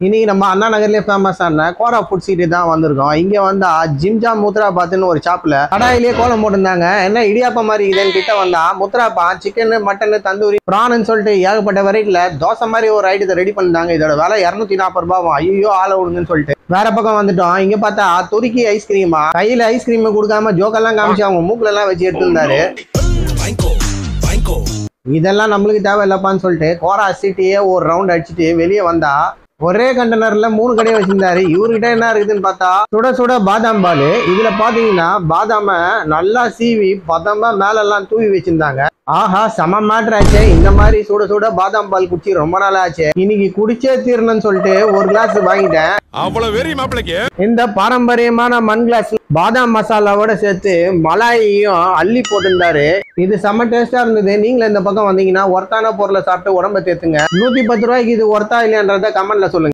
இன்னைக்கு நம்ம அண்ணா நகர்லயே ஃபேமஸான கோரா ஃபுட் சிட்டி தான் வந்திருக்கோம் இங்க வந்தா ஜிம்ஜா முத்ராபாத்னு ஒரு ஷாப்ல கடாயிலேயே கோலம் போட்டிருந்தாங்க என்ன இடியாப்பம் மாதிரி இதுன்னு கிட்ட வந்தா முத்ராப்பா சிக்கன் மட்டன் தந்தூரி ப்ரான்னு சொல்லிட்டு ஏகப்பட்ட வெரைட்டில தோசை மாதிரி ஒரு ஐட்டத்தை ரெடி பண்ணிருந்தாங்க இதோட விலை இரநூத்தி நாற்பது ரூபாவும் ஐயோ ஆள விடுங்கன்னு சொல்லிட்டு வேற பக்கம் வந்துட்டோம் இங்க பார்த்தா துருக்கி ஐஸ்கிரீமா கையில ஐஸ்கிரீம் கொடுக்காம ஜோக்கெல்லாம் காமிச்சு அவங்க மூக்குல எல்லாம் வச்சு எடுத்திருந்தாரு இதெல்லாம் நம்மளுக்கு தேவையில்லப்பான்னு சொல்லிட்டு கோரா சிட்டியே ஒரு ரவுண்ட் அடிச்சுட்டு வெளியே வந்தா ஒரே கண்டெய்னர்ல மூணு கடையை வச்சிருந்தாரு இவர்கிட்ட என்ன இருக்குதுன்னு பார்த்தா சுட சுட பாதாம் பால் இதுல பாத்தீங்கன்னா பாதாம நல்லா சீவி பதமா மேல எல்லாம் தூவி வச்சிருந்தாங்க ஆஹா செம மேட்ரு ஆச்சே இந்த மாதிரி சுட சுட பாதாம் பால் குடிச்சு ரொம்ப நாள் ஆச்சு இன்னைக்கு குடிச்சே தீரணும்னு சொல்லிட்டு ஒரு கிளாஸ் வாங்கிட்டேன் அவ்வளவு வெறி மாப்பிளைக்கு இந்த பாரம்பரியமான மண் கிளாஸ் பாதாம் மசாலாவோட சேர்த்து மலாயையும் அள்ளி போட்டிருந்தாரு இது செம்ம டேஸ்டா இருந்தது நீங்களும் இந்த பக்கம் வந்தீங்கன்னா ஒர்த்தான பொருளை சாப்பிட்டு உடம்ப தேத்துங்க நூத்தி பத்து ரூபாய்க்கு இது ஒர்த்தா இல்லையான்றத கமெண்ட்ல சொல்லுங்க